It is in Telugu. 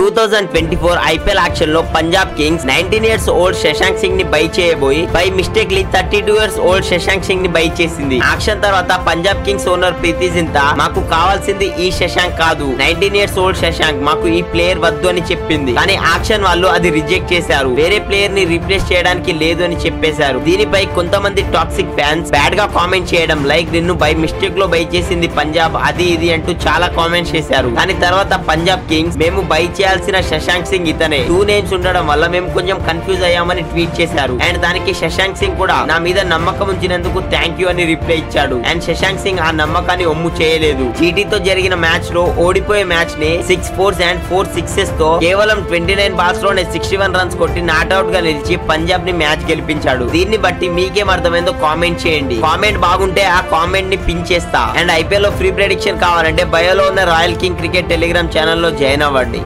thousand twenty four IPL auction లో Punjab Kings nineteen years old Shashank Singh ని బై చేయబోయి buy mistakenly thirty two years old Shashank Singh ని బై చేసింది యాక్షన్ తర్వాత పంజాబ్ కింగ్స్ ఓనర్ ప్రీతి జింతా మాకు కావాల్సింది ఈ శశాంక్ కాదు నైన్టీన్ ఇయర్స్ ఓల్డ్ శశాంక్ మాకు ఈ ప్లేయర్ వద్దు అని చెప్పింది కానీ యాక్షన్ వాళ్ళు అది రిజెక్ట్ చేశారు వేరే ప్లేయర్ ని రీప్లేస్ చేయడానికి లేదు అని చెప్పేశారు దీనిపై కొంతమంది టాక్సిక్ ఫ్యాన్స్ బ్యాడ్ గా కామెంట్ చేయడం లైక్ నిన్ను బై మిస్టేక్ లో బై చేసింది పంజాబ్ అది ఇది అంటూ చాలా కామెంట్స్ చేశారు కానీ తర్వాత పంజాబ్ కింగ్స్ మేము బై చేయాల్సిన శశాంక్ సింగ్ ఇతనే టూ నేమ్స్ ఉండడం వల్ల మేము కొంచెం కన్ఫ్యూజ్ అయ్యామని ట్వీట్ చేశారు అండ్ దానికి శశాంక్ సింగ్ కూడా నా మీద నమ్మకం ఉంచినందుకు థ్యాంక్ యూ అని రిప్లై ఇచ్చాడు అండ్ శశాంక్ సింగ్ ఆ నమ్మకాన్ని ఒమ్ము చేయలేదు జీటీ తో జరిగిన మ్యాచ్ లో ఓడిపోయే మ్యాచ్ ని six fours and four sixes తో కేవలం ట్వంటీ నైన్ బాల్స్ లోనే సిక్స్టీ వన్ రన్స్ కొట్టి నాట్అవుట్ గా నిలిచి పంజాబ్ ని మ్యాచ్ గెలిపించాడు దీన్ని బట్టి మీకేం అర్థమైందో కామెంట్ చేయండి కామెంట్ బాగుంటే ఆ కామెంట్ ని పిన్ చేస్తా అండ్ ఐపీఎల్ లో ఫ్రీ ప్రెడిక్షన్ కావాలంటే బయోలో ఉన్న Royal King Cricket Telegram channel లో జాయిన్ అవ్వండి